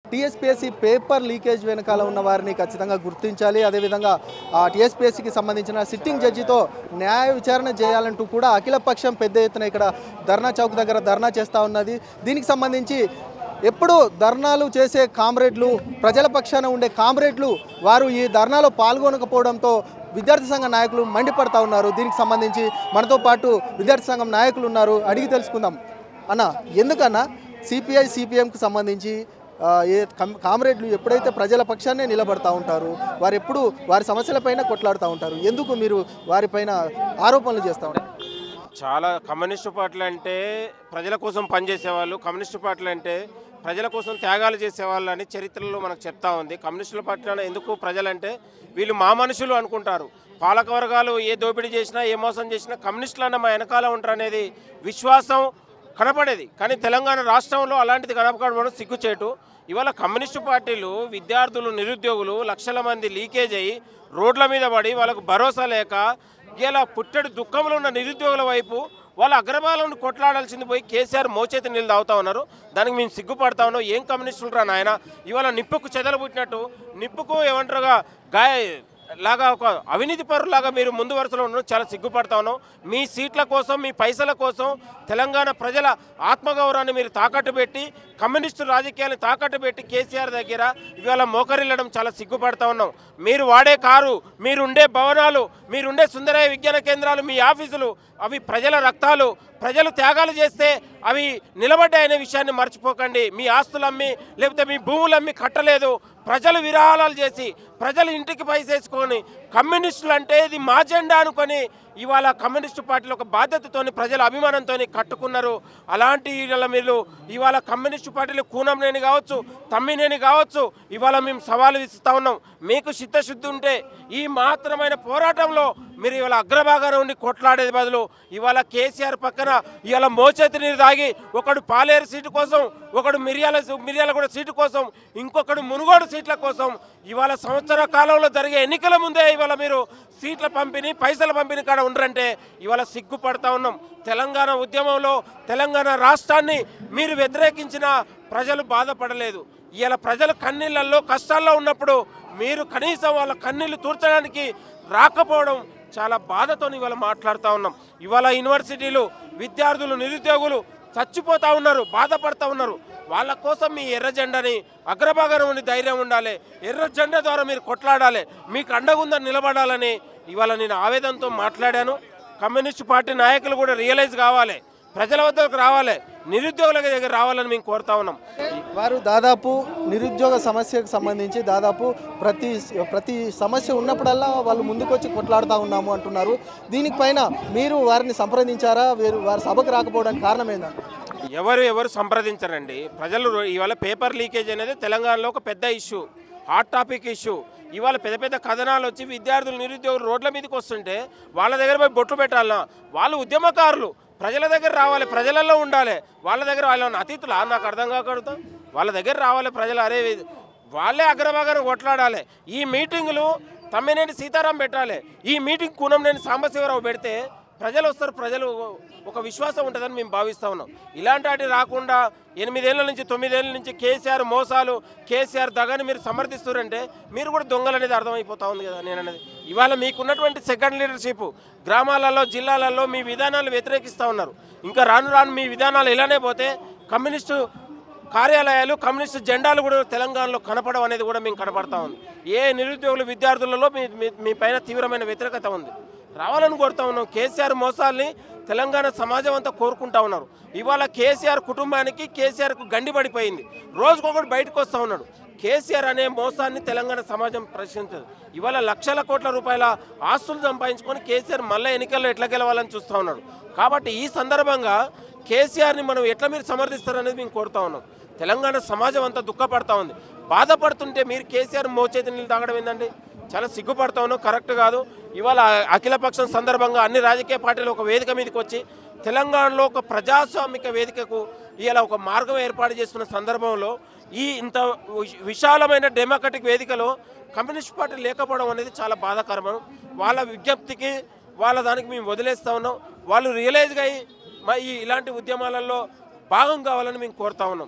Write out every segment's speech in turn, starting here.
TSPSC paper leakage వెనకాల ఉన్న వారిని ఖచ్చితంగా గుర్తించాలి అదేవిధంగా ఆ టీఎస్పీఎస్సీకి సంబంధించిన సిట్టింగ్ జడ్జితో న్యాయ విచారణ చేయాలంటూ కూడా అఖిలపక్షం పెద్ద ఎత్తున ఇక్కడ ధర్నా చౌక్ దగ్గర ధర్నా చేస్తూ ఉన్నది దీనికి సంబంధించి ఎప్పుడు ధర్నాలు చేసే కామ్రేడ్లు ప్రజల పక్షాన ఉండే కామ్రేడ్లు వారు ఈ ధర్నాలో పాల్గొనకపోవడంతో విద్యార్థి సంఘ నాయకులు మండిపడతా ఉన్నారు దీనికి సంబంధించి మనతో పాటు విద్యార్థి సంఘం నాయకులు ఉన్నారు అడిగి తెలుసుకుందాం అన్న ఎందుకన్నా సిపిఐ సిపిఎంకి సంబంధించి ఆ, ఏ కం- కామ్రేడ్లు ఎప్పుడైతే ప్రజల పక్షాన్నే నిలబడతా ఉంటారు వారు ఎప్పుడు వారి సమస్యలపైన కొట్లాడుతూ ఉంటారు ఎందుకు మీరు వారిపైన ఆరోపణలు చేస్తూ ఉంటారు చాలా కమ్యూనిస్టు పార్టీలు అంటే ప్రజల కోసం పనిచేసేవాళ్ళు కమ్యూనిస్టు పార్టీలు అంటే ప్రజల కోసం త్యాగాలు చేసేవాళ్ళు అని చరిత్రలో మనకు చెప్తా ఉంది కమ్యూనిస్టుల పార్టీలో ఎందుకు ప్రజలంటే వీళ్ళు మా మనుషులు అనుకుంటారు పాలక వర్గాలు ఏ దోపిడీ చేసినా ఏ మోసం చేసినా కమ్యూనిస్టులు అన్న మా వెనకాల ఉంటారు అనేది విశ్వాసం కనపడేది కానీ తెలంగాణ రాష్ట్రంలో అలాంటిది కనపడడం సిగ్గుచేటు ఇవాళ కమ్యూనిస్టు పార్టీలు విద్యార్థులు నిరుద్యోగులు లక్షల మంది లీకేజ్ అయ్యి రోడ్ల మీద పడి వాళ్ళకు భరోసా లేక ఇలా పుట్టెడు దుఃఖంలో ఉన్న నిరుద్యోగుల వైపు వాళ్ళ అగ్రబాలను కొట్లాడాల్సింది పోయి కేసీఆర్ మోచేతి నీళ్ళు తాగుతా ఉన్నారు దానికి మేము సిగ్గుపడతా ఉన్నాం ఏం కమ్యూనిస్టులు రా నాయన ఇవాళ నిప్పుకు చెదలు పుట్టినట్టు నిప్పుకు ఏమంటారుగా గాయ లాగా ఒక అవినీతి పరులాగా మీరు ముందు వరుసలో ఉండడం చాలా సిగ్గుపడతా ఉన్నాం మీ సీట్ల కోసం మీ పైసల కోసం తెలంగాణ ప్రజల ఆత్మగౌరవాన్ని మీరు తాకట్టు పెట్టి కమ్యూనిస్టు రాజకీయాలను తాకట్టు పెట్టి కేసీఆర్ దగ్గర ఇవాళ మోకరిల్లడం చాలా సిగ్గుపడతా ఉన్నాం మీరు వాడే కారు మీరుండే భవనాలు మీరుండే సుందరయ్య విజ్ఞాన కేంద్రాలు మీ ఆఫీసులు అవి ప్రజల రక్తాలు ప్రజలు త్యాగాలు చేస్తే అవి నిలబడ్డాయనే విషయాన్ని మర్చిపోకండి మీ ఆస్తులు అమ్మి లేకపోతే మీ భూములు అమ్మి కట్టలేదు ప్రజలు విరాళాలు చేసి ప్రజలు ఇంటికి పైసేసుకొని కమ్యూనిస్టులు అంటే ఇది మా జెండా అనుకొని ఇవాళ కమ్యూనిస్టు పార్టీలు ఒక బాధ్యతతోని ప్రజల అభిమానంతో కట్టుకున్నారు అలాంటి ఇవాళ మీరు ఇవాళ కమ్యూనిస్టు పార్టీలు కూనంనేని కావచ్చు తమ్మినేని కావచ్చు ఇవాళ మేము సవాలు ఇస్తా ఉన్నాం మీకు చిత్తశుద్ధి ఉంటే ఈ మాత్రమైన పోరాటంలో మీరు ఇవాళ అగ్రభాగాన ఉండి కొట్లాడేది బదులు ఇవాళ కేసీఆర్ పక్కన ఇవాళ మోచేతి నీరు తాగి ఒకడు పాలేరు సీటు కోసం ఒకడు మిరియాల మిరియాల కూడా సీటు కోసం ఇంకొకడు మునుగోడు సీట్ల కోసం ఇవాళ సంవత్సర కాలంలో జరిగే ఎన్నికల ముందే ఇవాళ మీరు సీట్ల పంపిణీ పైసల పంపిణీ కాడ ఉండరంటే ఇవాళ సిగ్గుపడతా ఉన్నాం తెలంగాణ ఉద్యమంలో తెలంగాణ రాష్ట్రాన్ని మీరు వ్యతిరేకించిన ప్రజలు బాధపడలేదు ఇవాళ ప్రజలు కన్నీళ్ళల్లో కష్టాల్లో ఉన్నప్పుడు మీరు కనీసం వాళ్ళ కన్నీళ్లు తూర్చడానికి రాకపోవడం చాలా బాధతో ఇవాళ మాట్లాడుతూ ఉన్నాం ఇవాళ యూనివర్సిటీలు విద్యార్థులు నిరుద్యోగులు చచ్చిపోతా ఉన్నారు బాధపడతా ఉన్నారు వాళ్ళ కోసం మీ ఎర్ర జెండాని అగ్రభాగం ఉండి ధైర్యం ఉండాలి ఎర్ర జెండా ద్వారా మీరు కొట్లాడాలి మీకు అండగుందని నిలబడాలని ఇవాళ నేను ఆవేదనతో మాట్లాడాను కమ్యూనిస్ట్ పార్టీ నాయకులు కూడా రియలైజ్ కావాలి ప్రజల వద్దకు రావాలి నిరుద్యోగుల దగ్గర రావాలని మేము కోరుతా ఉన్నాం వారు దాదాపు నిరుద్యోగ సమస్యకు సంబంధించి దాదాపు ప్రతి ప్రతి సమస్య ఉన్నప్పుడల్లా వాళ్ళు ముందుకొచ్చి కొట్లాడుతూ ఉన్నాము అంటున్నారు దీనిపైన మీరు వారిని సంప్రదించారా వీరు వారి సభకు రాకపోవడానికి కారణం ఏంటంటే ఎవరు ఎవరు సంప్రదించరండి ప్రజలు రో- ఇవాళ పేపర్ లీకేజ్ అనేది తెలంగాణలో ఒక పెద్ద ఇష్యూ హాట్ టాపిక్ ఇష్యూ ఇవాళ పెద్ద పెద్ద కథనాలు వచ్చి విద్యార్థులు నిరుద్యోగులు రోడ్ల మీదకి వస్తుంటే వాళ్ళ దగ్గర పోయి బొట్టు పెట్టాలన్నా వాళ్ళు ఉద్యమకారులు ప్రజల దగ్గర రావాలి ప్రజలలో ఉండాలి వాళ్ళ దగ్గర వాళ్ళ అతిథులా నాకు అర్థం కాకూడదు వాళ్ళ దగ్గర రావాలి ప్రజలు అరే ఇది- వాళ్ళే అగ్రభాగాన్ని కొట్లాడాలి ఈ మీటింగులు తమ్మినేని సీతారాం పెట్టాలి ఈ మీటింగ్ కూనంనేని సాంబశివరావు పెడితే ప్రజలు వస్తారు ప్రజలు ఒక విశ్వాసం ఉంటుందని మేము భావిస్తూ ఉన్నాం ఇలాంటి వాటి రాకుండా ఎనిమిదేళ్ల నుంచి తొమ్మిదేళ్ల నుంచి కేసీఆర్ మోసాలు కేసీఆర్ దగని మీరు సమర్థిస్తారంటే మీరు కూడా దొంగలు అనేది అర్థమైపోతా ఉంది కదా నేను అనేది ఇవాళ మీకున్నటువంటి సెకండ్ లీడర్షిప్ గ్రామాలలో జిల్లాలలో మీ విధానాలు వ్యతిరేకిస్తూ ఉన్నారు ఇంకా రాను రాను మీ విధానాలు ఇలానే పోతే కమ్యూనిస్టు కార్యాలయాలు కమ్యూనిస్ట్ జెండాలు కూడా తెలంగాణలో కనపడడం అనేది కూడా మేము కనపడతా ఉంది ఏ నిరుద్యోగులు విద్యార్థులలో మీ మీ- మీ పైన తీవ్రమైన వ్యతిరేకత ఉంది రావాలని కోరుతా ఉన్నాం కేసీఆర్ మోసాల్ని తెలంగాణ సమాజం అంతా కోరుకుంటా ఉన్నారు ఇవాళ కేసీఆర్ కుటుంబానికి కేసీఆర్కు గండి పడిపోయింది రోజుకొకటి బయటకు వస్తూ ఉన్నాడు కేసీఆర్ అనే మోసాన్ని తెలంగాణ సమాజం ప్రశ్నించదు ఇవాళ లక్షల కోట్ల రూపాయల ఆస్తులు సంపాదించుకొని కేసీఆర్ మళ్ళీ ఎన్నికల్లో ఎట్లా గెలవాలని చూస్తూ ఉన్నాడు కాబట్టి ఈ సందర్భంగా కేసీఆర్ని మనం ఎట్లా మీరు సమర్థిస్తారనేది మేము కోరుతా ఉన్నాం తెలంగాణ సమాజం అంతా దుఃఖపడతా ఉంది బాధపడుతుంటే మీరు కేసీఆర్ మోచేతి నీళ్ళు తాగడం ఏందండి చాలా సిగ్గుపడతా ఉన్నాం కరెక్ట్ కాదు ఇవాళ అఖిలపక్షం సందర్భంగా అన్ని రాజకీయ పార్టీలు ఒక వేదిక మీదకి వచ్చి తెలంగాణలో ఒక ప్రజాస్వామిక వేదికకు ఇలా ఒక మార్గం ఏర్పాటు చేస్తున్న సందర్భంలో ఈ ఇంత విశ- విశాలమైన డెమోక్రటిక్ వేదికలో కమ్యూనిస్ట్ పార్టీ లేకపోవడం అనేది చాలా బాధాకరం వాళ్ళ విజ్ఞప్తికి వాళ్ళ దానికి మేము వదిలేస్తా ఉన్నాం వాళ్ళు రియలైజ్గా అయ్యి మా ఈ ఇలాంటి ఉద్యమాలలో భాగం కావాలని మేము కోరుతా ఉన్నాం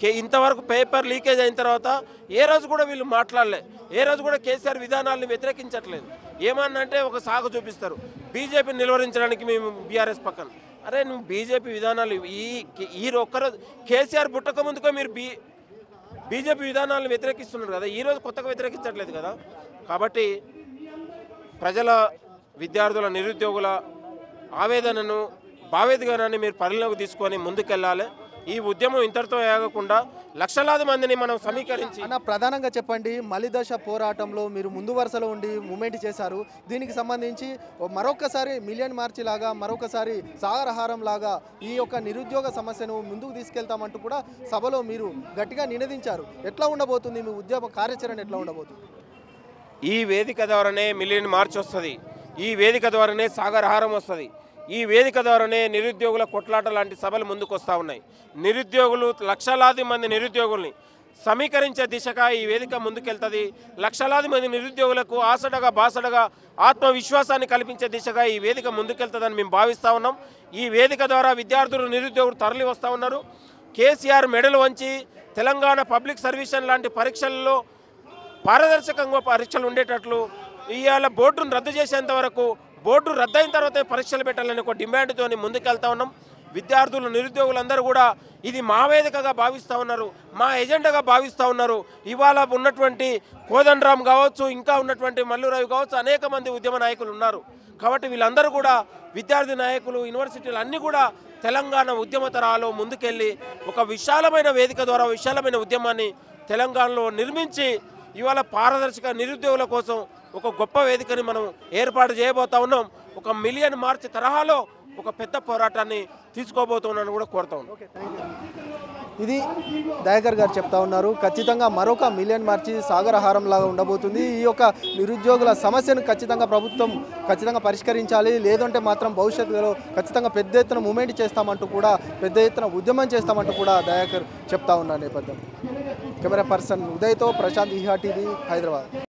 కే ఇంతవరకు పేపర్ లీకేజ్ అయిన తర్వాత ఏ రోజు కూడా వీళ్ళు మాట్లాడలే ఏ రోజు కూడా కేసీఆర్ విధానాలను వ్యతిరేకించట్లేదు ఏమన్నా అంటే ఒక సాగు చూపిస్తారు బీజేపీని నిలువరించడానికి మేము బీఆర్ఎస్ పక్కన అరే నువ్వు బీజేపీ విధానాలు ఈ ఈ ఒక్కరోజు కేసీఆర్ పుట్టక ముందుగా మీరు బీ బీజేపీ విధానాలను వ్యతిరేకిస్తున్నారు కదా ఈరోజు కొత్తగా వ్యతిరేకించట్లేదు కదా కాబట్టి ప్రజల విద్యార్థుల నిరుద్యోగుల ఆవేదనను భావేదనాన్ని మీరు పరిగణలోకి తీసుకొని ముందుకెళ్ళాలి ఈ ఉద్యమం ఇంతటితో ఆగకుండా లక్షలాది మందిని మనం సమీకరించి అన్న ప్రధానంగా చెప్పండి మలిదశ పోరాటంలో మీరు ముందు వరుసలో ఉండి మూమెంట్ చేశారు దీనికి సంబంధించి ఓ మరొకసారి మిలియన్ మార్చి లాగా మరొకసారి సాగరహారం లాగా ఈ యొక్క నిరుద్యోగ సమస్యను ముందుకు తీసుకెళ్తామంటూ కూడా సభలో మీరు గట్టిగా నినదించారు ఎట్లా ఉండబోతుంది మీ ఉద్యమ కార్యాచరణ ఎట్లా ఉండబోతుంది ఈ వేదిక ద్వారానే మిలియన్ మార్చ్ వస్తుంది ఈ వేదిక ద్వారానే సాగరహారం వస్తుంది ఈ వేదిక ద్వారానే నిరుద్యోగుల కొట్లాట లాంటి సభలు ముందుకు వస్తూ ఉన్నాయి నిరుద్యోగులు లక్షలాది మంది నిరుద్యోగుల్ని సమీకరించే దిశగా ఈ వేదిక ముందుకెళ్తుంది లక్షలాది మంది నిరుద్యోగులకు ఆసడగా బాసడగా ఆత్మవిశ్వాసాన్ని కల్పించే దిశగా ఈ వేదిక ముందుకెళ్తుందని మేము భావిస్తూ ఉన్నాం ఈ వేదిక ద్వారా విద్యార్థులు నిరుద్యోగులు తరలి వస్తూ ఉన్నారు కేసీఆర్ మెడలు వంచి తెలంగాణ పబ్లిక్ సర్వీషన్ లాంటి పరీక్షల్లో పారదర్శకంగా పరీక్షలు ఉండేటట్లు ఇవాళ బోర్డును రద్దు చేసేంత వరకు బోర్డు రద్దయిన తర్వాతే పరీక్షలు పెట్టాలని ఒక డిమాండ్తో ముందుకెళ్తా ఉన్నాం విద్యార్థులు నిరుద్యోగులందరూ కూడా ఇది మా వేదికగా భావిస్తూ ఉన్నారు మా ఎజెండాగా భావిస్తూ ఉన్నారు ఇవాళ ఉన్నటువంటి కోదండరామ్ కావచ్చు ఇంకా ఉన్నటువంటి మల్లురావు కావచ్చు అనేక మంది ఉద్యమ నాయకులు ఉన్నారు కాబట్టి వీళ్ళందరూ కూడా విద్యార్థి నాయకులు యూనివర్సిటీలు అన్నీ కూడా తెలంగాణ ఉద్యమ తరాలో ముందుకెళ్ళి ఒక విశాలమైన వేదిక ద్వారా విశాలమైన ఉద్యమాన్ని తెలంగాణలో నిర్మించి ఇవాళ పారదర్శక నిరుద్యోగుల కోసం ఒక గొప్ప వేదికని మనం ఏర్పాటు చేయబోతా ఉన్నాం ఒక మిలియన్ మార్చ్ తరహాలో ఒక పెద్ద పోరాటాన్ని తీసుకోబోతున్నాను కూడా కోరుతా ఉన్నాం ఇది దయాకర్ గారు చెప్తా ఉన్నారు ఖచ్చితంగా మరొక మిలియన్ మార్చి సాగరహారం లాగా ఉండబోతుంది ఈ యొక్క నిరుద్యోగుల సమస్యను ఖచ్చితంగా ప్రభుత్వం ఖచ్చితంగా పరిష్కరించాలి లేదంటే మాత్రం భవిష్యత్తులో ఖచ్చితంగా పెద్ద ఎత్తున మూమెంట్ చేస్తామంటూ కూడా పెద్ద ఎత్తున ఉద్యమం చేస్తామంటూ కూడా దయాకర్ చెప్తా ఉన్నారు నేపథ్యం కెమెరా పర్సన్ ఉదయ్తో ప్రశాంత్ ఈహా టీవీ హైదరాబాద్